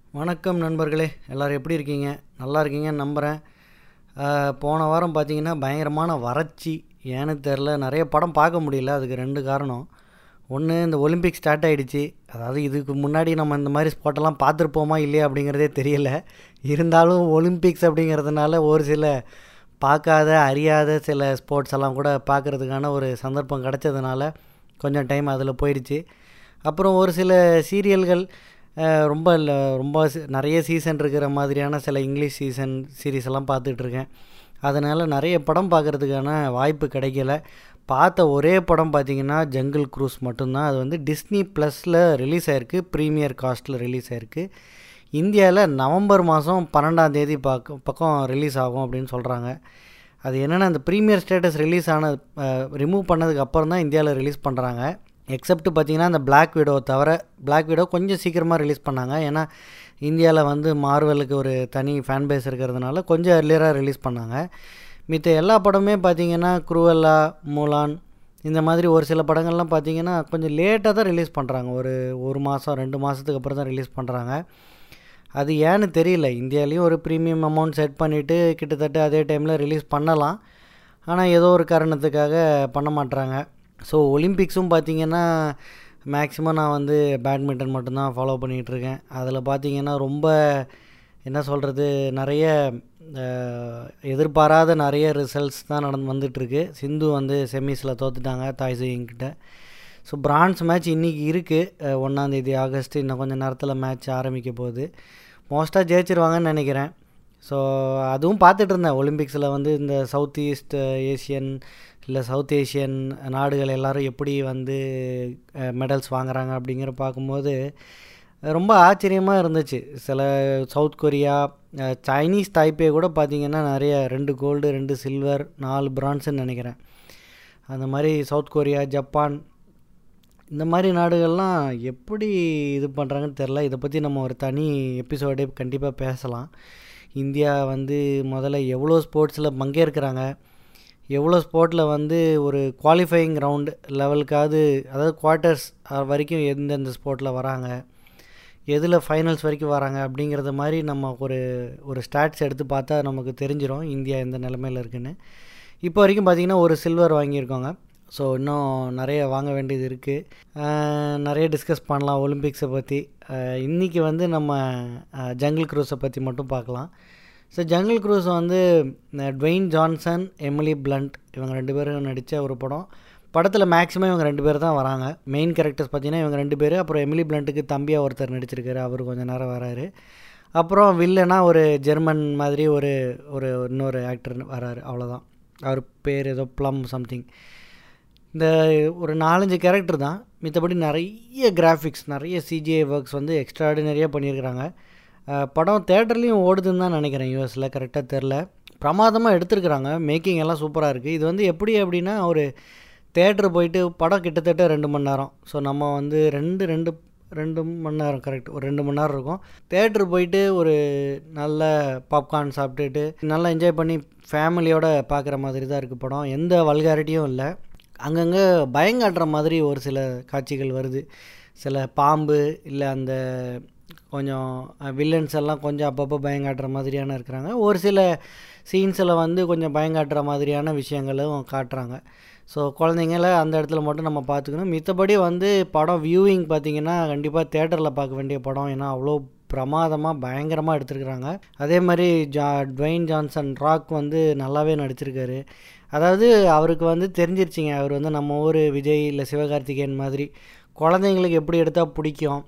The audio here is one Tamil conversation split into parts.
வணக்கம் நண்பர்களே எல்லோரும் எப்படி இருக்கீங்க நல்லா இருக்கீங்கன்னு நம்புகிறேன் ஆஹ், போன வாரம் பார்த்தீங்கன்னா பயங்கரமான வறட்சி ஏன்னு தெரில நிறைய படம் பார்க்க முடியல அதுக்கு ரெண்டு காரணம் ஒன்று இந்த ஒலிம்பிக் ஸ்டார்ட் ஆகிடுச்சு அதாவது இதுக்கு முன்னாடி நம்ம இந்த மாதிரி ஸ்பாட்டெல்லாம் பார்த்துருப்போமா இல்லையா அப்படிங்கிறதே தெரியல இருந்தாலும் ஒலிம்பிக்ஸ் அப்படிங்கிறதுனால ஒரு சில பார்க்காத அறியாத சில ஸ்போர்ட்ஸ் எல்லாம் கூட பார்க்குறதுக்கான ஒரு சந்தர்ப்பம் கிடைச்சதுனால கொஞ்சம் டைம் அதில் போயிடுச்சு அப்புறம் ஒரு சில சீரியல்கள் அஹ், ரொம்ப இல்லை ரொம்ப சி- நிறைய சீசன் இருக்கிற மாதிரியான சில இங்கிலீஷ் சீசன் சீரீஸ் எல்லாம் பார்த்துட்ருக்கேன் அதனால் நிறைய படம் பார்க்குறதுக்கான வாய்ப்பு கிடைக்கல பார்த்த ஒரே படம் பார்த்திங்கன்னா ஜங்கிள் க்ரூஸ் மட்டும்தான் அது வந்து டிஸ்னி ப்ளஸில் ரிலீஸ் ஆயிருக்கு ப்ரீமியர் காஸ்ட்டில் ரிலீஸ் ஆயிருக்கு இந்தியாவில் நவம்பர் மாதம் பன்னெண்டாம் தேதி பக்கம் பக்கம் ரிலீஸ் ஆகும் அப்படின்னு சொல்கிறாங்க அது என்னென்னா அந்த ப்ரீமியர் ஸ்டேட்டஸ் ரிலீஸ் ஆன ரிமூவ் பண்ணதுக்கு அப்புறம் தான் இந்தியாவில் ரிலீஸ் பண்ணுறாங்க எக்ஸப்ட் பார்த்தீங்கன்னா அந்த Black Widow தவிர Black Widow கொஞ்சம் சீக்கிரமாக ரிலீஸ் பண்ணாங்க ஏன்னா இந்தியாவில் வந்து மார்வலுக்கு ஒரு தனி ஃபேன் பேஸ் இருக்கிறதுனால கொஞ்சம் எர்லியராக ரிலீஸ் பண்ணாங்க மித்த எல்லா படமே பார்த்தீங்கன்னா குருவல்லா மூலான் இந்த மாதிரி ஒரு சில படங்கள்லாம் பார்த்தீங்கன்னா கொஞ்சம் லேட்டாக தான் ரிலீஸ் பண்ணுறாங்க ஒரு ஒரு மாதம் ரெண்டு மாதத்துக்கு அப்புறம் தான் ரிலீஸ் பண்ணுறாங்க அது ஏன்னு தெரியல இந்தியாலேயும் ஒரு ப்ரீமியம் அமௌண்ட் செட் பண்ணிவிட்டு கிட்டத்தட்ட அதே டைமில் ரிலீஸ் பண்ணலாம் ஆனால் ஏதோ ஒரு காரணத்துக்காக பண்ண மாட்றாங்க ஸோ ஒலிம்பிக்ஸும் பார்த்தீங்கன்னா மேக்ஸிமம் நான் வந்து பேட்மிண்டன் மட்டும்தான் ஃபாலோ பண்ணிகிட்ருக்கேன் அதில் பார்த்தீங்கன்னா ரொம்ப என்ன சொல்கிறது நிறைய அஹ், எதிர்பாராத நிறைய ரிசல்ட்ஸ் தான் நடந்து வந்துட்டுருக்கு சிந்து வந்து செமிஸில் தோத்துட்டாங்க தாய்சிங்கிட்ட ஸோ பிரான்ஸ் மேட்ச் இன்றைக்கி இருக்குது ஒன்றாந்தேதி ஆகஸ்ட் இன்னும் கொஞ்சம் நேரத்தில் மேட்ச் ஆரம்பிக்க போகுது மோஸ்ட்டாக ஜெயிச்சிருவாங்கன்னு நினைக்கிறேன் ஸோ அதுவும் பார்த்துட்டு இருந்தேன் ஒலிம்பிக்ஸில் வந்து இந்த சவுத் ஈஸ்ட் ஏஷியன் இல்லை சவுத் ஏஷியன் நாடுகள் எல்லாரும் எப்படி வந்து மெடல்ஸ் வாங்குறாங்க அப்படிங்கிற பார்க்கும்போது ரொம்ப ஆச்சரியமாக இருந்துச்சு சில South Korea ah, Chinese Taipei கூட பார்த்திங்கன்னா நிறைய ரெண்டு கோல்டு ரெண்டு சில்வர் நாலு பிரான்ஸுன்னு நினைக்கிறேன் அந்த மாதிரி சவுத் கொரியா ஜப்பான் இந்த மாதிரி நாடுகள்லாம் எப்படி இது பண்ணுறாங்கன்னு தெரில இதை பற்றி நம்ம ஒரு தனி எபிசோடே கண்டிப்பாக பேசலாம் இந்தியா வந்து முதல்ல எவ்வளோ ஸ்போர்ட்ஸில் பங்கேற்கிறாங்க எவ்வளோ ஸ்போர்ட்டில் வந்து ஒரு குவாலிஃபையிங் ரவுண்டு லெவலுக்காவது அதாவது குவார்ட்டர்ஸ் வரைக்கும் எந்தெந்த ஸ்போர்ட்டில் வராங்க எதில் ஃபைனல்ஸ் வரைக்கும் வராங்க அப்படிங்கிறத மாதிரி நம்ம ஒரு ஒரு ஸ்டாட்ஸ் எடுத்து பார்த்தா நமக்கு தெரிஞ்சிடும் இந்தியா எந்த நிலமையில் இருக்குன்னு இப்போ வரைக்கும் பார்த்திங்கன்னா ஒரு சில்வர் வாங்கியிருக்கோங்க ஸோ இன்னும் நிறைய வாங்க வேண்டியது இருக்குது நிறைய டிஸ்கஸ் பண்ணலாம் ஒலிம்பிக்ஸை பற்றி இன்றைக்கி வந்து நம்ம ஜங்கிள் க்ரூஸை பற்றி மட்டும் பார்க்கலாம் ஸோ ஜங்கிள் க்ரூஸ் வந்து ah, Dwayne Johnson Emily Blunt இவங்க ரெண்டு பேரும் நடித்த ஒரு படம் படத்தில் மேக்ஸிமம் இவங்க ரெண்டு பேர் தான் வராங்க மெயின் கேரக்டர்ஸ் பார்த்தீங்கன்னா இவங்க ரெண்டு பேர் அப்புறம் எமிலி பிளண்ட்டுக்கு தம்பியாக ஒருத்தர் நடிச்சிருக்காரு அவர் கொஞ்சம் நேரம் வராரு அப்புறம் வில்லனா ஒரு ஜெர்மன் மாதிரி ஒரு ஒரு இன்னொரு ஆக்டர் வராரு அவ்வளோதான் அவர் பேர் ஏதோ ப்ளம் சம்திங் இந்த ஒரு நாலஞ்சு கேரக்டர் தான் மித்தபடி நிறைய கிராஃபிக்ஸ் நிறைய சிஜிஐ ஒர்க்ஸ் வந்து எக்ஸ்ட்ராடினரியாக பண்ணியிருக்கிறாங்க அஹ் படம் தேட்டர்லேயும் ஓடுதுன்னு தான் நினைக்கிறேன் யூஎஸில் கரெக்டாக தெரில பிரமாதமாக எடுத்திருக்கிறாங்க மேக்கிங் எல்லாம் சூப்பராக இருக்குது இது வந்து எப்படி அப்படின்னா ஒரு தேட்டர் போயிட்டு படம் கிட்டத்தட்ட ரெண்டு மணி நேரம் ஸோ நம்ம வந்து ரெண்டு ரெண்டு ரெண்டு மணி நேரம் கரெக்ட் ஒரு ரெண்டு மணி நேரம் இருக்கும் தேட்டர் போயிட்டு ஒரு நல்ல பாப்கார்ன் சாப்பிட்டுட்டு நல்லா என்ஜாய் பண்ணி ஃபேமிலியோட பார்க்குற மாதிரி தான் இருக்குது படம் எந்த வல்காரிட்டியும் இல்லை அங்கங்கே பயங்காட்டுற மாதிரி ஒரு சில காட்சிகள் வருது சில பாம்பு இல்லை அந்த கொஞ்சம் வில்லன்ஸ் எல்லாம் கொஞ்சம் அப்பப்போ பயங்காட்டுற மாதிரியான இருக்கிறாங்க ஒரு சில சீன்ஸில் வந்து கொஞ்சம் பயங்காட்டுற மாதிரியான விஷயங்களும் காட்டுறாங்க ஸோ குழந்தைங்கள அந்த இடத்துல மட்டும் நம்ம பார்த்துக்கணும் மித்தபடி வந்து படம் வியூவிங் பார்த்தீங்கன்னா கண்டிப்பாக தேட்டரில் பார்க்க வேண்டிய படம் ஏன்னா அவ்வளோ பிரமாதமாக பயங்கரமாக எடுத்திருக்கிறாங்க அதே மாதிரி ஜா ட்வைன் ஜான்சன் ராக் வந்து நல்லாவே நடிச்சிருக்காரு அதாவது அவருக்கு வந்து தெரிஞ்சிருச்சிங்க அவர் வந்து நம்ம ஊர் விஜய் இல்லை சிவகார்த்திகேயன் மாதிரி குழந்தைங்களுக்கு எப்படி எடுத்தால் பிடிக்கும்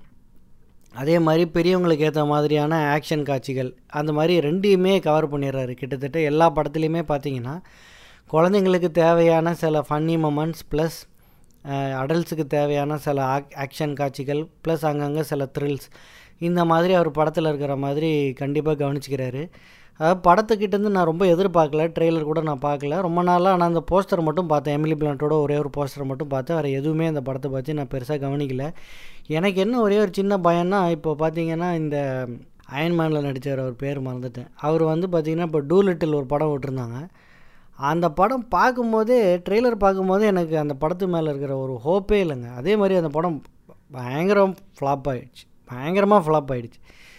அதே மாதிரி பெரியவங்களுக்கு ஏற்ற மாதிரியான ஆக்ஷன் காட்சிகள் அந்த மாதிரி ரெண்டையுமே கவர் பண்ணிடுறாரு கிட்டத்தட்ட எல்லா படத்துலையுமே பார்த்தீங்கன்னா குழந்தைங்களுக்கு தேவையான சில ஃபன்னி மொமெண்ட்ஸ் ப்ளஸ் அடல்ட்ஸுக்கு தேவையான சில ஆக் ஆக்ஷன் காட்சிகள் ப்ளஸ் அங்கங்கே சில த்ரில்ஸ் இந்த மாதிரி அவர் படத்தில் இருக்கிற மாதிரி கண்டிப்பாக கவனிச்சுக்கிறாரு அதாவது படத்துக்கிட்டேருந்து நான் ரொம்ப எதிர்பார்க்கல ட்ரெய்லர் கூட நான் பார்க்கல ரொம்ப நாளாக நான் அந்த போஸ்டர் மட்டும் பார்த்தேன் எமிலி பிளான்ட்டோட ஒரே ஒரு போஸ்டர் மட்டும் பார்த்தேன் வேறு எதுவுமே அந்த படத்தை பற்றி நான் பெருசாக கவனிக்கல எனக்கு என்ன ஒரே ஒரு சின்ன பயம்னா இப்போ பார்த்தீங்கன்னா இந்த அயன்மேனில் நடித்தவர் அவர் பேர் மறந்துட்டேன் அவர் வந்து பார்த்திங்கன்னா இப்போ டூ லிட்டில் ஒரு படம் விட்டுருந்தாங்க அந்த படம் பார்க்கும்போதே ட்ரெய்லர் பார்க்கும்போதே எனக்கு அந்த படத்து மேலே இருக்கிற ஒரு ஹோப்பே இல்லைங்க அதே மாதிரி அந்த படம் பயங்கரம் ஃப்ளாப் ஆகிடுச்சு பயங்கரமாக ஃப்ளாப் ஆகிடுச்சு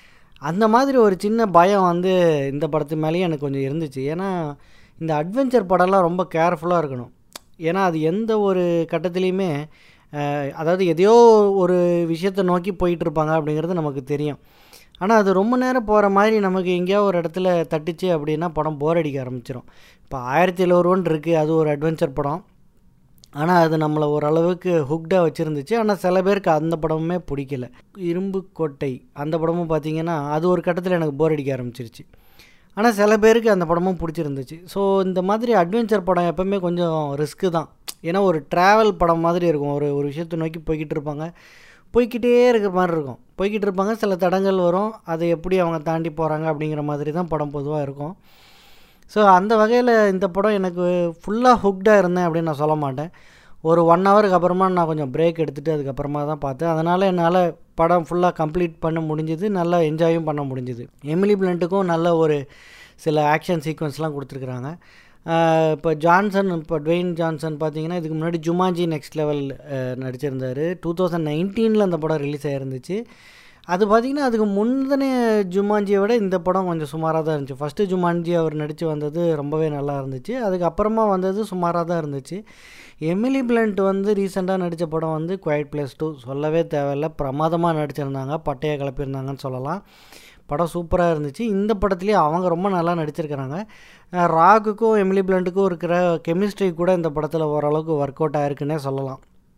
அந்த மாதிரி ஒரு சின்ன பயம் வந்து இந்த படத்து மேலேயும் எனக்கு கொஞ்சம் இருந்துச்சு ஏன்னா இந்த அட்வென்ச்சர் படம்லாம் ரொம்ப கேர்ஃபுல்லாக இருக்கணும் ஏன்னா அது எந்த ஒரு கட்டத்துலேயுமே அஹ், அதாவது எதையோ ஒரு விஷயத்தை நோக்கி போயிட்டு இருப்பாங்க அப்படிங்கிறது நமக்கு தெரியும் ஆனால் அது ரொம்ப நேரம் போகிற மாதிரி நமக்கு எங்கேயோ ஒரு இடத்துல தட்டுச்சு அப்படின்னா படம் போர் அடிக்க ஆரம்பிச்சிடும் இப்போ ஆயிரத்தி எழுவருவன் இருக்குது அது ஒரு அட்வென்ச்சர் படம் ஆனால் அது நம்மளை ஓரளவுக்கு ஹுக்டாக வச்சுருந்துச்சு ஆனால் சில பேருக்கு அந்த படமுமே பிடிக்கல இரும்பு கோட்டை அந்த படமும் பார்த்தீங்கன்னா அது ஒரு கட்டத்தில் எனக்கு போர் அடிக்க ஆரம்பிச்சிருச்சு ஆனால் சில பேருக்கு அந்த படமும் பிடிச்சிருந்துச்சு ஸோ இந்த மாதிரி அட்வென்ச்சர் படம் எப்போவுமே கொஞ்சம் ரிஸ்க்கு தான் ஏன்னா ஒரு ட்ராவல் படம் மாதிரி இருக்கும் ஒரு ஒரு விஷயத்தை நோக்கி போய்கிட்டு இருப்பாங்க போய்க்கிட்டே இருக்கிற மாதிரி இருக்கும் போய்கிட்டு இருப்பாங்க சில தடங்கள் வரும் அதை எப்படி அவங்க தாண்டி போகிறாங்க அப்படிங்கிற மாதிரி தான் படம் பொதுவாக இருக்கும் ஸோ அந்த வகையில் இந்த படம் எனக்கு ஃபுல்லாக ஹுக்டாக இருந்தேன் அப்படின்னு நான் சொல்ல மாட்டேன் ஒரு ஒன் ஹவருக்கு அப்புறமா நான் கொஞ்சம் பிரேக் எடுத்துகிட்டு அதுக்கப்புறமா தான் பார்த்தேன் அதனால் என்னால் படம் ஃபுல்லாக கம்ப்ளீட் பண்ண முடிஞ்சுது நல்லா என்ஜாயும் பண்ண முடிஞ்சுது எமிலி பிளண்ட்டுக்கும் நல்ல ஒரு சில ஆக்ஷன் சீக்வன்ஸ்லாம் கொடுத்துருக்குறாங்க இப்போ ஜான்சன் இப்போ ட்வெயின் ஜான்சன் பார்த்தீங்கன்னா இதுக்கு முன்னாடி ஜுமாஜி நெக்ஸ்ட் லெவல் நடிச்சிருந்தார் டூ தௌசண்ட் நைன்டீனில் அந்த படம் ரிலீஸ் ஆகிருந்துச்சு அது பார்த்திங்கன்னா அதுக்கு முந்தின ஜுமான்ஜியை விட இந்த படம் கொஞ்சம் சுமாராக தான் இருந்துச்சு ஃபஸ்ட்டு ஜுமான்ஜி அவர் நடித்து வந்தது ரொம்பவே நல்லா இருந்துச்சு அதுக்கப்புறமா வந்தது சுமாராக தான் இருந்துச்சு எமிலி பிளண்ட் வந்து ரீசெண்டாக நடித்த படம் வந்து குவைட் பிளேஸ் டூ சொல்லவே தேவையில்ல பிரமாதமாக நடிச்சிருந்தாங்க பட்டையை கிளப்பியிருந்தாங்கன்னு சொல்லலாம் படம் சூப்பராக இருந்துச்சு இந்த படத்துலேயும் அவங்க ரொம்ப நல்லா நடிச்சிருக்கிறாங்க அஹ் ராகுக்கும் எமிலி பிளண்ட்டுக்கும் இருக்கிற கெமிஸ்ட்ரி கூட இந்த படத்தில் ஓரளவுக்கு ஒர்க் அவுட் ஆயிருக்குன்னே சொல்லலாம்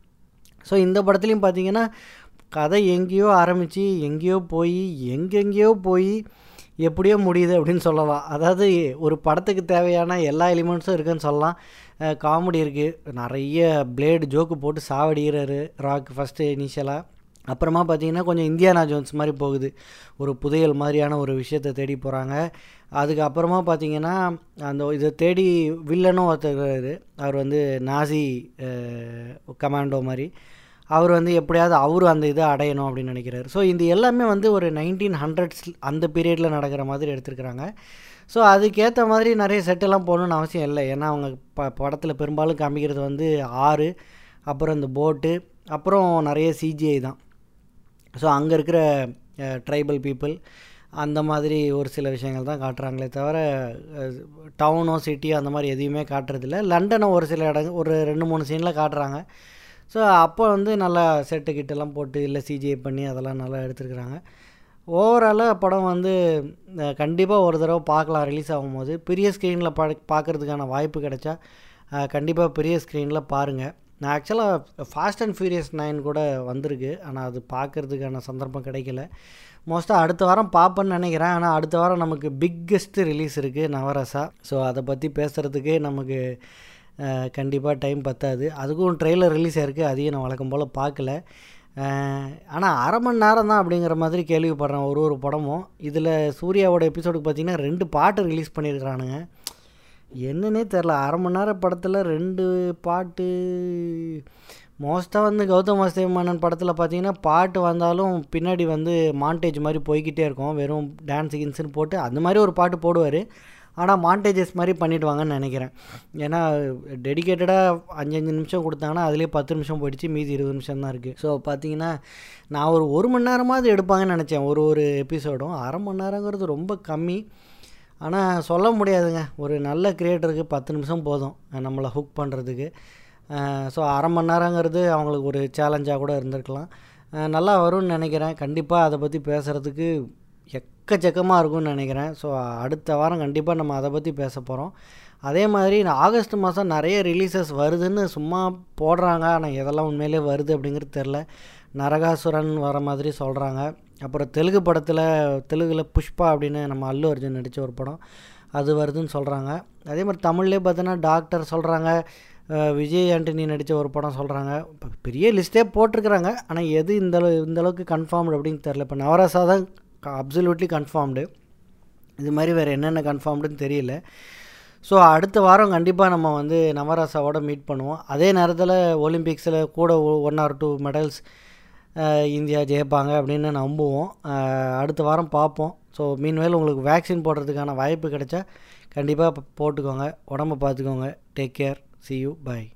ஸோ இந்த படத்துலையும் பார்த்தீங்கன்னா கதை எங்கேயோ ஆரம்பித்து எங்கேயோ போய் எங்கெங்கேயோ போய் எப்படியோ முடியுது அப்படின்னு சொல்லலாம் அதாவது ஒரு படத்துக்கு தேவையான எல்லா எலிமெண்ட்ஸும் இருக்குன்னு சொல்லலாம் காமெடி இருக்குது நிறைய பிளேடு ஜோக்கு போட்டு சாவடிக்கிறாரு ராக் ஃபஸ்ட்டு இனிஷியலாக அப்புறமா பார்த்தீங்கன்னா கொஞ்சம் இந்தியானா ஜோன்ஸ் மாதிரி போகுது ஒரு புதையல் மாதிரியான ஒரு விஷயத்தை தேடி போகிறாங்க அதுக்கப்புறமா பார்த்தீங்கன்னா அந்த இதை தேடி வில்லனும் ஒருத்தர் இருக்காரு. அவர் வந்து நாசி கமாண்டோ மாதிரி அவர் வந்து எப்படியாவது அவரும் அந்த இதை அடையணும் அப்படின்னு நினைக்கிறாரு ஸோ இது எல்லாமே வந்து ஒரு நைன்டீன் ஹண்ட்ரட்ஸ் அந்த பீரியடில் நடக்கிற மாதிரி எடுத்திருக்கிறாங்க ஸோ அதுக்கேற்ற மாதிரி நிறைய செட்டெல்லாம் போகணுன்னு அவசியம் இல்லை ஏன்னா அவங்க ப படத்தில் பெரும்பாலும் காமிக்கிறது வந்து ஆறு அப்புறம் இந்த போட்டு அப்புறம் நிறைய சிஜிஐ தான் ஸோ அங்கே இருக்கிற ட்ரைபல் பீப்புள் அந்த மாதிரி ஒரு சில விஷயங்கள் தான் காட்டுறாங்களே தவிர டவுனோ சிட்டியோ அந்த மாதிரி எதையுமே காட்டுறதில்ல லண்டனை ஒரு சில இடங்க ஒரு ரெண்டு மூணு சீனில் காட்டுறாங்க ஸோ அப்போ வந்து நல்லா செட்டு கிட்டெல்லாம் போட்டு இல்லை சிஜிஐ பண்ணி அதெல்லாம் நல்லா எடுத்துருக்குறாங்க ஓவராலாக படம் வந்து கண்டிப்பாக ஒரு தடவை பார்க்கலாம் ரிலீஸ் ஆகும்போது பெரிய ஸ்க்ரீனில் பா பார்க்குறதுக்கான வாய்ப்பு கிடைச்சா கண்டிப்பாக பெரிய ஸ்க்ரீனில் பாருங்கள் நான் ஆக்சுவலாக ஃபாஸ்ட் அண்ட் ஃபியூரியஸ் நைன் கூட வந்திருக்கு ஆனால் அது பார்க்குறதுக்கான சந்தர்ப்பம் கிடைக்கல மோஸ்ட்டாக அடுத்த வாரம் பார்ப்பேன்னு நினைக்கிறேன் ஆனால் அடுத்த வாரம் நமக்கு பிக்கெஸ்ட் ரிலீஸ் இருக்குது நவரசா ஸோ அதை பற்றி பேசுகிறதுக்கே நமக்கு கண்டிப்பாக டைம் பத்தாது அதுக்கும் ட்ரெய்லர் ரிலீஸ் ஆயிருக்கு அதையும் நான் வழக்கம் போல் பார்க்கல ஆனால் அரை மணி நேரம் தான் அப்படிங்கிற மாதிரி கேள்விப்படுறேன் ஒரு ஒரு படமும் இதில் சூர்யாவோட எபிசோடுக்கு பார்த்தீங்கன்னா ரெண்டு பாட்டு ரிலீஸ் பண்ணியிருக்கிறானுங்க என்னன்னே தெரில அரை மணி நேரம் படத்தில் ரெண்டு பாட்டு மோஸ்ட்டாக வந்து கௌதம் வாசுதேவ் படத்தில் பார்த்தீங்கன்னா பாட்டு வந்தாலும் பின்னாடி வந்து மாண்டேஜ் மாதிரி போய்கிட்டே இருக்கும் வெறும் டான்ஸ் கின்ஸுன்னு போட்டு அந்த மாதிரி ஒரு பாட்டு போடுவார் ஆனால் மாண்டேஜஸ் மாதிரி பண்ணிவிடுவாங்கன்னு நினைக்கிறேன் ஏன்னா டெடிக்கேட்டடாக அஞ்சு அஞ்சு நிமிஷம் கொடுத்தாங்கன்னா அதுலேயே பத்து நிமிஷம் போயிடுச்சு மீதி இருபது நிமிஷம் தான் இருக்குது ஸோ பார்த்தீங்கன்னா நான் ஒரு ஒரு மணி நேரமாவது எடுப்பாங்கன்னு நினச்சேன் ஒரு ஒரு எபிசோடும் அரை மணி நேரங்கிறது ரொம்ப கம்மி ஆனால் சொல்ல முடியாதுங்க ஒரு நல்ல க்ரியேட்டருக்கு பத்து நிமிஷம் போதும் நம்மளை ஹுக் பண்ணுறதுக்கு ஸோ அரை மணி நேரங்கிறது அவங்களுக்கு ஒரு சேலஞ்சாக கூட இருந்திருக்கலாம் நல்லா வரும்னு நினைக்கிறேன் கண்டிப்பாக அதை பற்றி பேசுகிறதுக்கு எக்கச்சக்கமாக இருக்கும்னு நினைக்கிறேன் ஸோ அடுத்த வாரம் கண்டிப்பாக நம்ம அதை பற்றி பேச போகிறோம் அதே மாதிரி ஆகஸ்ட் மாதம் நிறைய ரிலீசஸ் வருதுன்னு சும்மா போடுறாங்க ஆனால் எதெல்லாம் உண்மையிலே வருது அப்படிங்கிறது தெரில நரகாசுரன் வர மாதிரி சொல்கிறாங்க அப்புறம் தெலுங்கு படத்தில் தெலுங்கில் புஷ்பா அப்படின்னு நம்ம அல்லு அர்ஜுன் நடித்த ஒரு படம் அது வருதுன்னு சொல்கிறாங்க அதே மாதிரி தமிழ்லேயே பார்த்தோன்னா டாக்டர் சொல்கிறாங்க விஜய் ஆண்டனி நடித்த ஒரு படம் சொல்கிறாங்க இப்போ பெரிய லிஸ்ட்டே போட்டிருக்கிறாங்க ஆனால் எது இந்த அளவு இந்த அளவுக்கு கன்ஃபார்ம்டு அப்படின்னு தெரில இப்போ நவராசா தான் அப்சல்யூட்லி கன்ஃபார்ம்டு இது மாதிரி வேறு என்னென்ன கன்ஃபார்ம்டுன்னு தெரியல ஸோ அடுத்த வாரம் கண்டிப்பாக நம்ம வந்து நவராசாவோட மீட் பண்ணுவோம் அதே நேரத்தில் ஒலிம்பிக்ஸில் கூட one or two medals India ஜெயிப்பாங்க அப்படின்னு நம்புவோம் அடுத்த வாரம் பார்ப்போம் ஸோ மீன்வேல் உங்களுக்கு வேக்சின் போடுறதுக்கான வாய்ப்பு கிடைச்சா கண்டிப்பாக போட்டுக்கோங்க உடம்ப பார்த்துக்கோங்க take care see you bye